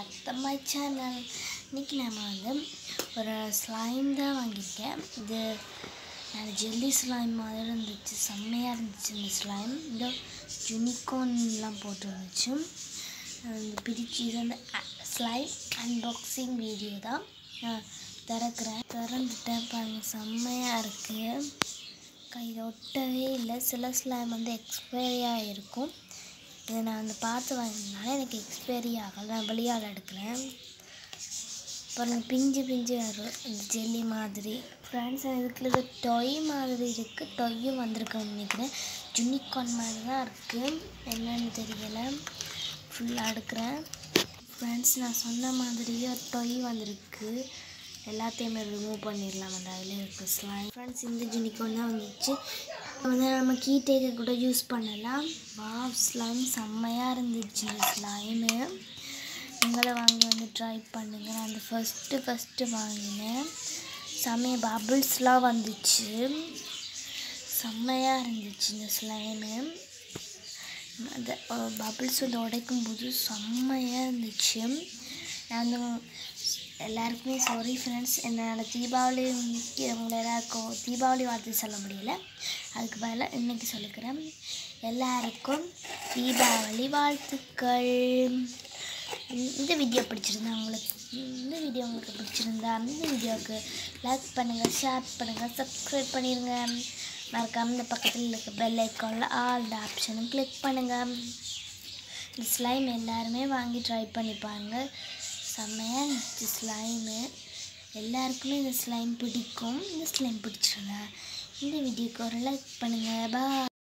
back the my channel இன்றைக்கி நம்ம வந்து ஒரு ஸ்லைம் தான் வாங்கியிருக்கேன் இது நான் ஜெல்லி ஸ்லைம் மாதிரி இருந்துச்சு செம்மையாக இருந்துச்சு இந்த ஸ்லைம் இந்த யூனிகார்ன்லாம் போட்டு இருந்துச்சு இந்த பிரிச்சு இது வந்து ஸ்லைம் அன்பாக்சிங் வீடியோ தான் நான் திறக்கிறேன் திறந்துட்டேன் பாருங்க செம்மையாக இருக்குது கையில் ஒட்டவே இல்லை சில ஸ்லைம் வந்து எக்ஸ்பைரி ஆகிருக்கும் இதை நான் வந்து பார்த்து வாங்கினால எனக்கு எக்ஸ்பைரி ஆகலை நான் வெளியால் எடுக்கிறேன் அப்புறம் பிஞ்சு பிஞ்சு வரும் இந்த ஜெல்லி மாதிரி ஃப்ரெண்ட்ஸ் இதுக்குள்ள இது டொய் மாதிரி இருக்குது டொய்யும் வந்திருக்குன்னு நினைக்கிறேன் யூனிகார்ன் மாதிரி தான் இருக்குது என்னன்னு தெரியலை ஃபுல்லாக எடுக்கிறேன் ஃப்ரெண்ட்ஸ் நான் சொன்ன மாதிரியே ஒரு டொய் வந்திருக்கு எல்லாத்தையுமே ரிமூவ் பண்ணிடலாம் அந்த அதில் இருக்க ஸ்லைம் ஃப்ரெண்ட்ஸ் இந்த யூனிகார்ன் தான் வந்துச்சு வந்து நம்ம கீட்டேக்கு கூட யூஸ் பண்ணலாம் வா ஸ்லைம் செம்மையாக இருந்துச்சு இந்த ஸ்லைமு நீங்களும் வாங்கி வந்து ட்ரை பண்ணுங்க நான் அந்த ஃபஸ்ட்டு ஃபஸ்ட்டு வாங்கினேன் செம்மைய பபிள்ஸ்லாம் வந்துச்சு செம்மையாக இருந்துச்சு இந்த ஸ்லைமு அந்த பபிள்ஸ் வந்து உடைக்கும் போது செம்மையாக இருந்துச்சு நான் வந்து எல்லாருக்குமே சாரி ஃப்ரெண்ட்ஸ் என்னால் தீபாவளி உங்களை எல்லாருக்கும் தீபாவளி வாழ்த்து சொல்ல முடியல அதுக்கு பதிலாக இன்றைக்கி சொல்லிக்கிறேன் எல்லாருக்கும் தீபாவளி வாழ்த்துக்கள் இந்த வீடியோ பிடிச்சிருந்தா உங்களுக்கு இந்த வீடியோ உங்களுக்கு பிடிச்சிருந்தா இந்த வீடியோவுக்கு லைக் பண்ணுங்கள் ஷேர் பண்ணுங்கள் சப்ஸ்கிரைப் பண்ணிடுங்க மறக்காமல் இந்த பக்கத்தில் இருக்க பெல் ஐக்கானில் ஆல் ஆப்ஷனும் கிளிக் பண்ணுங்கள் இந்த ஸ்லைம் எல்லாருமே வாங்கி ட்ரை பண்ணி பாருங்கள் செம்மையாக இருந்துச்சு ஸ்லைமு எல்லாருக்குமே இந்த ஸ்லைம் பிடிக்கும் இந்த ஸ்லைம் பிடிச்சிருந்தா இந்த வீடியோக்கு ஒரு லைக் பண்ணுங்கள் பா